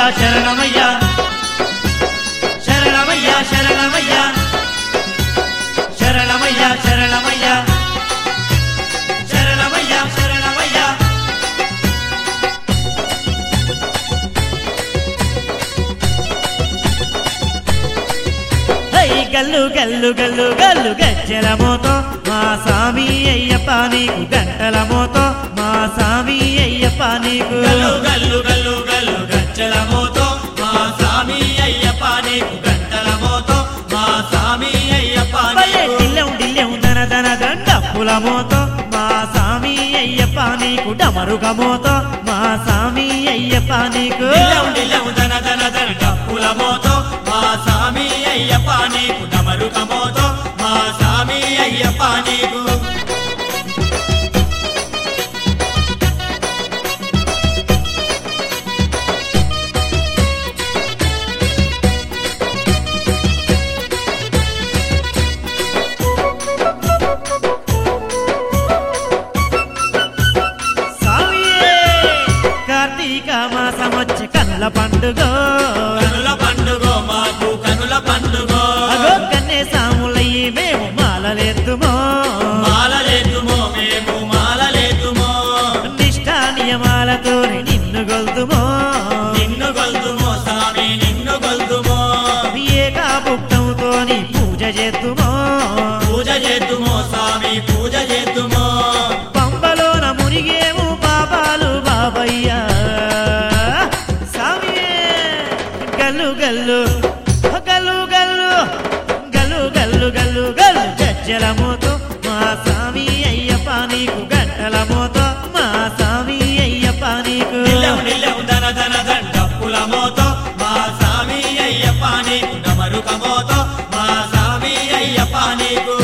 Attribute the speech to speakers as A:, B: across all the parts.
A: శరణమయ్య శరణమయ్య శరణమయ్య శరణమయ్య శరణమయ్య శరణమయ్య శరణమయ్య high గల్లు గల్లు గల్లు గల్లు గజ్జల మోతో మా స్వామి అయ్యప్ప నీకు గంటల మోతో మా స్వామి అయ్యప్ప నీకు
B: గల్లు గల్లు గల్లు గల్లు గజ్జల మోతో మా స్వామి అయ్యప్ప నీకు గంటల మోతో మా స్వామి అయ్యప్ప
A: భలే
B: నీకు
A: డిల్లెం డిల్లెం దన దన దండప్పుల మోతో మా స్వామి అయ్యప్ప నీకు డమరుగ మోతో మా స్వామి అయ్యప్ప నీకు
B: నిల్లెం నిల్లెం దన దన దన డప్పుల మోతో మా స్వామి అయ్యప్ప నీకు డమరుక మోతో మా స్వామి అయ్యప్ప నీకు
A: స్వామియే కార్తీక మాసమొచ్చి కళ్ళ పండుగ
B: కనుల పండుగ మాకు కనుల పండుగ
A: అగో కన్నే సాములయ్యి మేము మాలలేద్దుమో
B: మాలలేదుమో మేము మాలలేదుమో
A: నిష్ఠా నియమాలతో నిన్ను గొల్దుమో
B: నిన్ను గొల్దుమో స్వామి నిన్ను గొల్దుమో
A: ఏకా భుక్తంతో పూజ చేద్దుమో
B: పూజ చేద్దుమో స్వామి పూజ చేద్దుమో
A: పంబలోన మునిగేము పాపాలు బాబయ్యా స్వామియే గల్లు గల్లు గల్లు గల్లు గల్లు గల్లు గల్లు గల్లు గజ్జల మోతో మా స్వామి అయ్యప్ప నీకు గంటల మోతో మా స్వామి అయ్యప్ప నీకు
B: నిల్లెం నిల్లెం దన దన దన డప్పుల మోతో మా స్వామి అయ్యప్ప నీకు డమరుక మోతో మా స్వామి అయ్యప్ప నీకు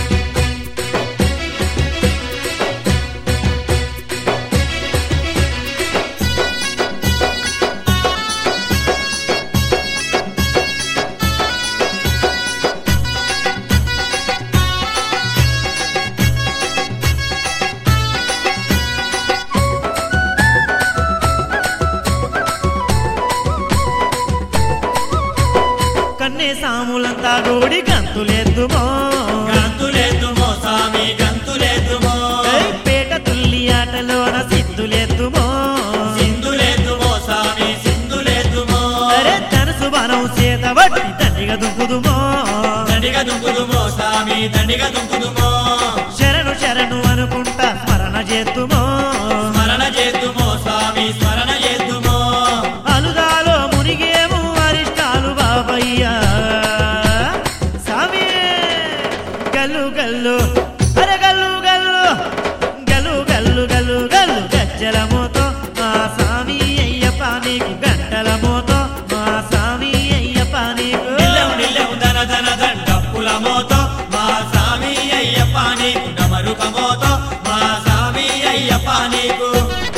A: కన్నే సాములంతా గోడి గంతులేద్దుమో
B: గంతులేద్దుమో స్వామి గంతులేద్దుమో
A: ఏయ్ పేట తుల్లి ఆటలోన సిద్ధులేద్దుమో
B: సింధులేద్దుమో స్వామి సింధులేద్దుమో
A: అరే తనసు బనం చేత బట్టి తండ్రిగా దుంకుదుమో
B: దండిగా దుంకుదుమో స్వామి దండిగా దుంకుదుమో
A: శరణు శరణు అనుకుంటా స్మరణ చేద్దుమో
B: స్మరణ చేద్దుమో స్వామి స్మరణ చేద్దుమో
A: అలుదాలో మునిగేము అరిష్టాలు బాబయ్యా స్వామి గల్లు గల్లు అరే గల్లు గల్లు గల్లు గల్లు గల్లు గల్లు గజ్జల మోతో మా స్వామి అయ్యప్ప నీకు గంటల మోతో మా స్వామి అయ్యప్ప నీకు
B: నిల్లెం నిల్లెం దన దన దన డప్పుల మోతో మా స్వామి అయ్యప్ప నీకు డమరుక మోతో మా స్వామి అయ్యప్ప నీకు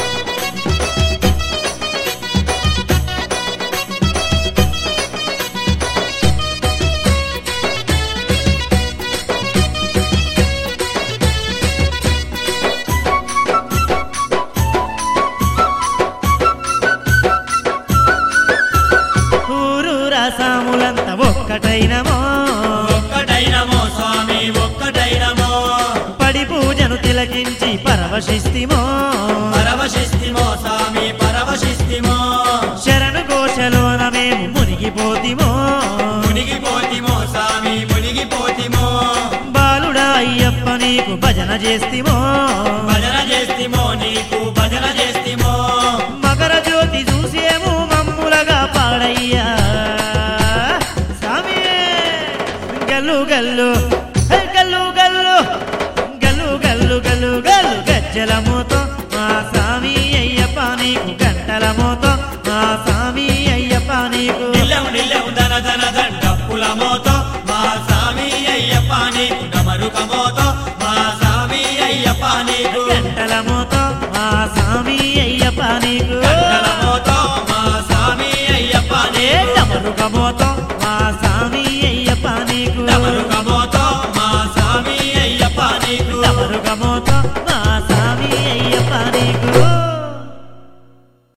A: ఊరు రసాములంతా ఒక్కటైనమో
B: ఒక్కటైనమో స్వామి ఒక్కటైనమో
A: పడి పూజను తిలకించి పరవశిస్తిమో
B: పరవశిస్తిమో స్వామి పరవశిస్తిమో
A: శరణు ఘోషలోన మేము మునిగిపోతిమో
B: మునిగిపోతిమో స్వామి మునిగిపోతిమో
A: బాలుడా అయ్యప్ప నీకు భజన చేస్తిమో
B: భజన చేస్తిమో నీకు భజన చేస్తిమో
A: మకర జ్యోతి చూసేము మమ్ములగా పాడయ్యా స్వామి గల్లు గల్లు హే గల్లు గల్లు గల్లు గల్లు గల్లు గల్లు గజ్జల మోతో మా స్వామి అయ్యప్ప నీకు గంటల మోతో మా స్వామి అయ్యప్ప నీకు
B: నిల్లెం నిల్లెం దన దన దన డప్పుల మోతో మా స్వామి అయ్యప్ప నీకు డమరుక మోతో మా స్వామి అయ్యప్ప నీకు
A: గంటల మోతో మా స్వామి అయ్యప్ప నీకు
B: గంటల మోతో మా స్వామి అయ్యప్ప
A: ఏ
B: నీకు
A: డమరుక మోతో మా స్వామి అయ్యప్ప నీకు
B: డమరుక మోతో మా స్వామి అయ్యప్ప నీకు
A: డమరుక మోతో